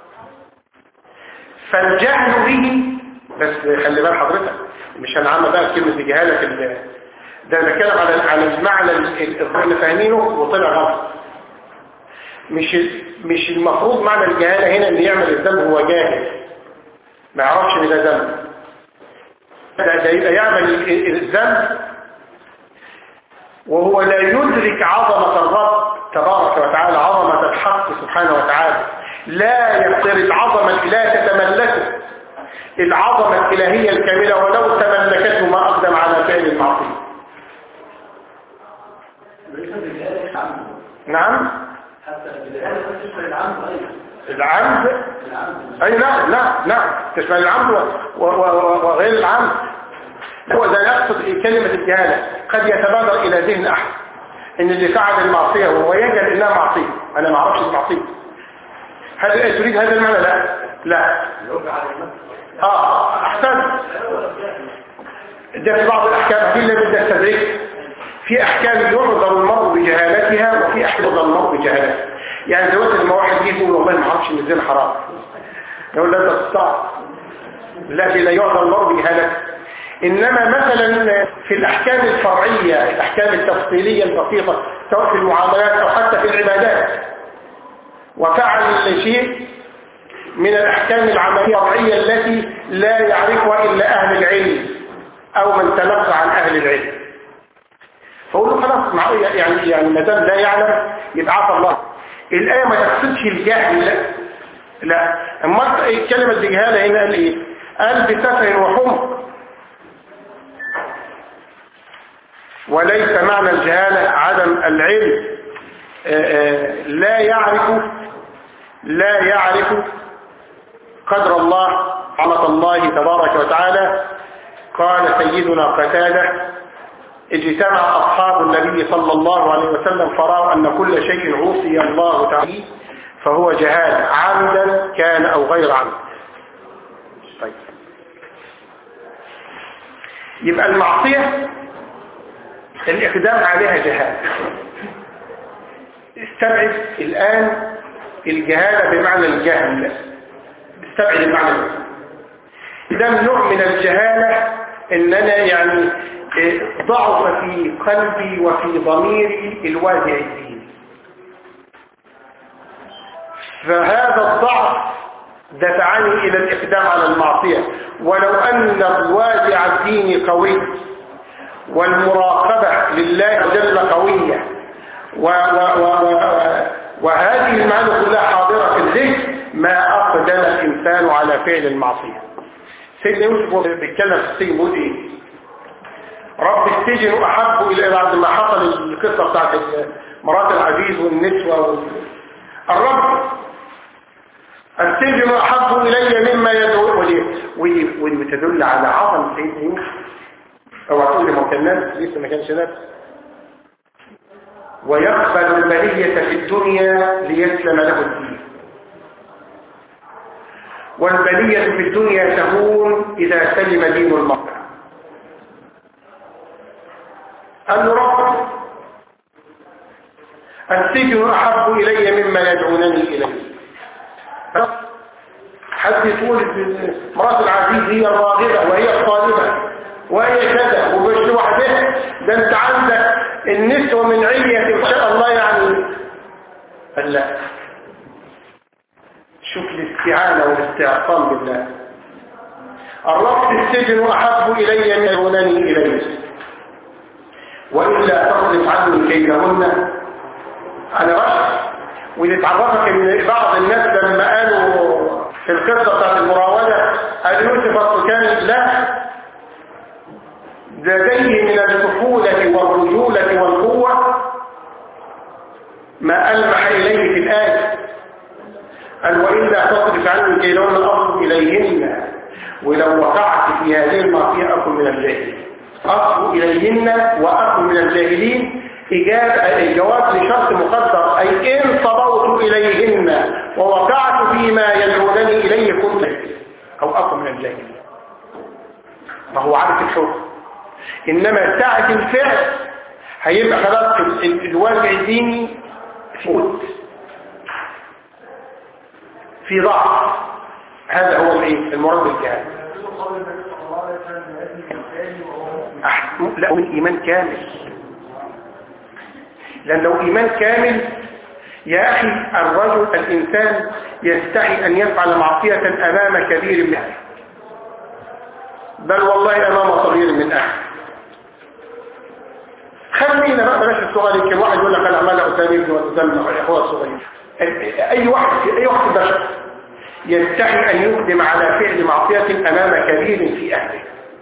فالجهل به بس خلي بال حضرتك مش هنعمل بقى كلمة الجهالة في ال- ده انا بتكلم على على المعنى ال- اللي فاهمينه وطلع غلط مش مش المفروض معنى الجهالة هنا ان يعمل الذنب هو جاهل ما يعرفش ان ده ذنب ده ده يبقى يعمل ال- الذنب وهو لا يدرك عظمة الرب تبارك وتعالى عظمة الحق سبحانه وتعالى لا يقترب عظمة الإله تتملكه العظمة الإلهية الكاملة ولو تملكته ما أقدم على فعل المعصية ليس بالجهالة العمد نعم حتى بالجهالة تشمل العمد أيضا العمد العمد أي نعم نعم نعم تشمل العمد و- و- و- وغير العمد هو ده يقصد كلمة الجهالة قد يتبادر إلى ذهن أحد إن اللي فعل المعصية وهو يجهل إنها معصية أنا ما أعرفش المعصية هل تريد هذا المعنى لا لا آه أحسن ده في بعض الأحكام دي اللي بدها تدريك في أحكام يعذر المرء بجهالتها وفي أحكام يعذر المرء بجهالتها يعني دلوقتي لما واحد يجي يقول والله ما اعرفش ان الزنا حرام يقول لا انت تستطيع لا لا يعذر المرء بجهالته إنما مثلا في الأحكام الفرعية الأحكام التفصيلية البسيطة سواء في المعاملات أو حتى في العبادات وفعل شيء من الأحكام العملية الفرعية التي لا يعرفها إلا أهل العلم أو من تلقى عن أهل العلم فأقول له خلاص مع يعني يعني ما دام لا يعلم يبقى عفى الله الآية ما تقصدش الجهل لا لا أما كلمة الجهالة هنا قال إيه؟ قال بسفه وحمق وليس معنى الجهالة عدم العلم آآ آآ لا يعرف لا يعرف قدر الله عظمة الله تبارك وتعالى قال سيدنا قتادة اجتمع أصحاب النبي صلى الله عليه وسلم فرأوا أن كل شيء عوصي الله تعالى فهو جهال عمدا كان أو غير عمد طيب يبقى المعصية الإقدام عليها جهالة استبعد الآن الجهالة بمعنى الجهل استبعد المعنى ده نوع من الجهالة ان انا يعني ضعف في قلبي وفي ضميري الوازع الدين فهذا الضعف دفعني الى الاقدام على المعصية ولو ان الوازع الديني قوي والمراقبة لله جل قوية و و و و وهذه المعاني كلها حاضرة في الذهن ما أقدم الإنسان على فعل المعصية سيدنا يوسف بيتكلم في السجن بيقول إيه رب السجن أحب إلى بعد ما حصل القصة بتاعت مرات العزيز والنسوة وال... الرب السجن أحب إلي مما يدعو ودي ودي بتدل على عظم سيدنا يوسف او هتقول لي ما كان ناس لسه ما كانش ناس ويقبل البلية في الدنيا ليسلم له الدين والبلية في الدنيا تهون إذا سلم دين المرء قال له رب السجن أحب إلي مما يدعونني إليه حد يقول مرات العزيز هي الراغبة وهي الطالبة وهي كذا ومش لوحدها ده انت عندك النسوة من علية ان شاء الله يعني قال لا شوف لي الاستعانة والاستعصام بالله الرب في السجن أحب إلي من يرونني إليه وإلا تصرف عني كيدهن أنا رشد ودي تعرفك ان بعض الناس لما قالوا في القصة بتاعت المراودة قال يوسف اصل كان لا ده جاي من الطفولة والرجولة والقوة ما ألمح إليه في الآية قال وإلا تصرف عني كيدهن أصل إليهن ولو وقعت في هذه المعصية أكون من الجاهلين أصل إليهن وأكون من الجاهلين إجابة الجواب لشرط مقدر أي إن صبوت إليهن ووقعت فيما يدعونني إليه كنت أو أكون من الجاهلين ما هو عارف الحكم إنما ساعة الفعل هيبقى خلاص ال- ال- الواقع الديني فوت في ضعف هذا هو الايه المراد بالجهاد قول النبي صلى الله عليه وسلم يأتي الإنسان وهو أح- لا من إيمان كامل لأن لو إيمان كامل يا أخي الرجل الإنسان يستحي أن يفعل معصية أمام كبير من أهله بل والله أمام صغير من أهله خلينا بقى بلاش الصغير يمكن واحد يقول لك أنا عمال قدام ابني وقدام أخوه الصغير أي واحد أي واحد بشر يستحي أن يقدم على فعل معصية أمام كبير في أهله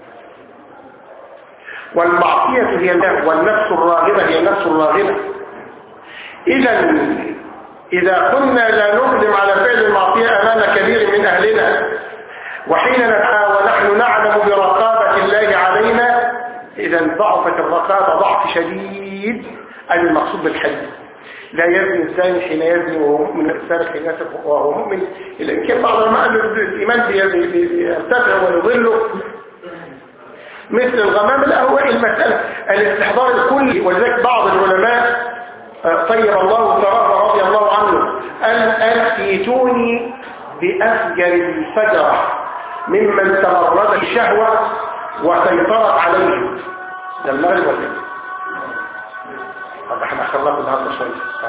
والمعصية هي النفس والنفس الراغبة هي النفس الراغبة إذا إذا كنا لا نقدم على فعل المعصية أمام كبير من أهلنا وحين نسعى ونحن نعلم برقابة الله علينا إذا ضعفت الرقابة ضعف شديد المقصود بالحديث لا يزني الزاني حين يزني وهو مؤمن السارق حين يسرق وهو مؤمن إلا إن كان بعض الماء الإيمان بي- بي- بيرتفع ويظله مثل الغمام لا هو المسألة الاستحضار الكلي ولذلك بعض العلماء آه، طيب الله ثراه رضي الله عنه قال قال ايتوني بأفجر الفجرة ممن تمرد الشهوة وسيطرت عليه ده المغرب ولا ايه؟ طب احنا خلصنا النهارده شويه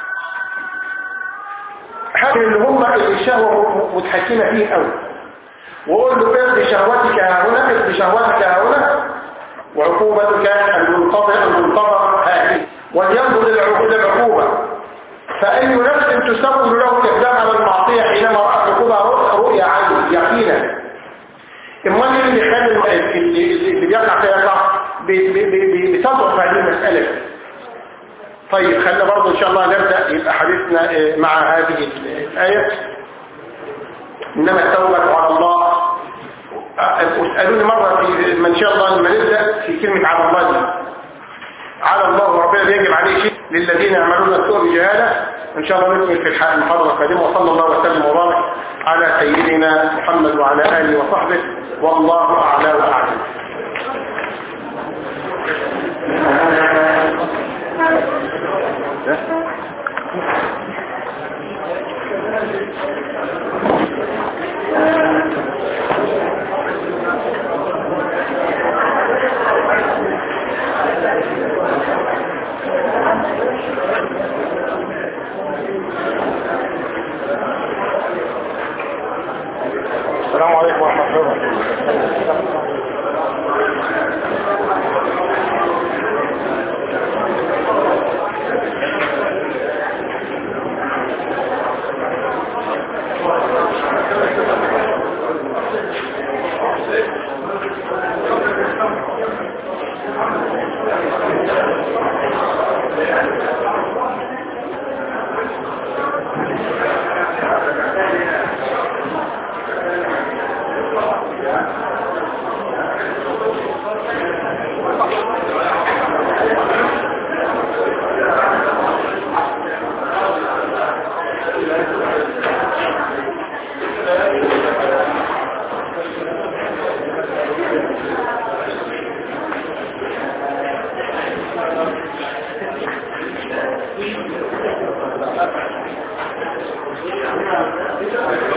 حاجه اللي هم الشهوه متحكمه فيه قوي وقول له اقضي شهوتك هنا اقضي شهوتك هنا وعقوبتك المنتظر المنتظر هذه ولينظر العقوبة العقوبة فأي نفس تسول له الإقدام على المعصية حينما رأت عقوبة رؤية عنه يقينا إما اللي يخلي الم- اللي, اللي بيقع في يقع بي- بي- بي- بي- بتضعف هذه المسألة طيب خلينا برضه إن شاء الله نبدأ يبقى حديثنا آه، مع هذه الآية إنما التوبة على الله اسألوني مرة في ما إن شاء الله لما نبدأ في كلمة على الله دي على الله ربنا بيجب عليه شيء للذين يعملون السوء بجهالة إن شاء الله نكمل في الحلقة المحاضرة القادمة وصلى الله وسلم وبارك على سيدنا محمد وعلى آله وصحبه والله أعلى وأعلم السلام عليكم ورحمة الله وبركاته Thank you.